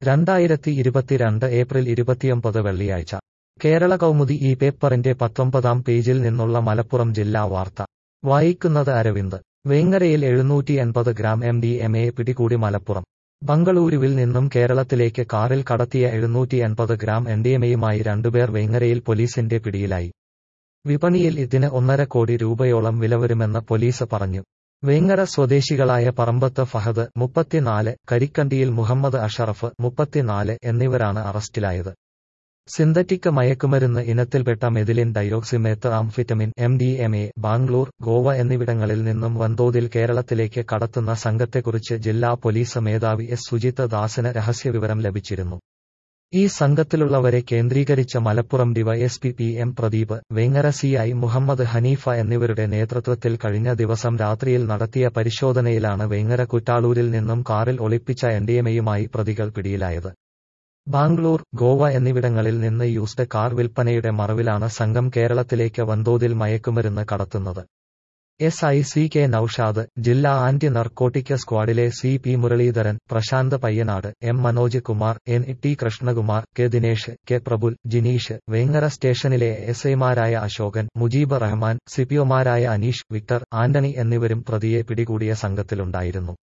രണ്ടായിരത്തി ഇരുപത്തിരണ്ട് ഏപ്രിൽ ഇരുപത്തിയൊമ്പത് വെള്ളിയാഴ്ച കേരള കൗമുദി ഈ പേപ്പറിന്റെ പത്തൊമ്പതാം പേജിൽ നിന്നുള്ള മലപ്പുറം ജില്ലാ വാർത്ത വായിക്കുന്നത് അരവിന്ദ് വേങ്ങരയിൽ എഴുന്നൂറ്റി എൺപത് gram M D M A പിടികൂടി മലപ്പുറം ബംഗളൂരുവിൽ നിന്നും കേരളത്തിലേക്ക് കാറിൽ കടത്തിയ എഴുന്നൂറ്റി എൺപത് ഗ്രാം എൻഡിഎമയുമായി രണ്ടുപേർ വേങ്ങരയിൽ പോലീസിന്റെ പിടിയിലായി വിപണിയിൽ ഇതിന് ഒന്നര കോടി രൂപയോളം വില വരുമെന്ന് പോലീസ് പറഞ്ഞു വേങ്ങര സ്വദേശികളായ പറമ്പത്ത് ഫഹദ് മുപ്പത്തിനാല് കരിക്കണ്ടിയിൽ മുഹമ്മദ് അഷറഫ് മുപ്പത്തിനാല് എന്നിവരാണ് അറസ്റ്റിലായത് സിന്തറ്റിക് മയക്കുമരുന്ന് ഇനത്തിൽപ്പെട്ട methylene dioxymethamphetamine M D M A Bangalore Goa എന്നിവിടങ്ങളിൽ നിന്നും വൻതോതിൽ കേരളത്തിലേക്ക് കടത്തുന്ന സംഘത്തെക്കുറിച്ച് ജില്ലാ പോലീസ് മേധാവി എസ് സുജിത് ദാസിന് രഹസ്യവിവരം ലഭിച്ചിരുന്നു ഈ സംഘത്തിലുള്ളവരെ കേന്ദ്രീകരിച്ച Malappuram DYSP P M Pradeep Vengara C I Muhammad Haneefa എന്നിവരുടെ നേതൃത്വത്തിൽ കഴിഞ്ഞ ദിവസം രാത്രിയിൽ നടത്തിയ പരിശോധനയിലാണ് വേങ്ങര കുറ്റാളൂരിൽ നിന്നും കാറിൽ ഒളിപ്പിച്ച എൻഡിഎമയുമായി പ്രതികൾ പിടിയിലായത് ബാംഗ്ലൂർ ഗോവ എന്നിവിടങ്ങളിൽ നിന്ന് യൂസ്ഡ് കാർ വിൽപ്പനയുടെ മറവിലാണ് സംഘം കേരളത്തിലേക്ക് വൻതോതിൽ മയക്കുമരുന്ന് കടത്തുന്നത് S I C K Noushad ജില്ലാ ആന്റി നർക്കോട്ടിക് സ്ക്വാഡിലെ C P Muraleedharan Prasanth Payyanad M Manoj Kumar N T Krishnakumar K Dinesh K Prabul Jineesh Vengara സ്റ്റേഷനിലെ എസ് ഐമാരായ അശോകൻ മുജീബ് റഹ്മാൻ സിപിഒമാരായ അനീഷ് വിക്ടർ ആന്റണി എന്നിവരും പ്രതിയെ പിടികൂടിയ സംഘത്തിലുണ്ടായിരുന്നു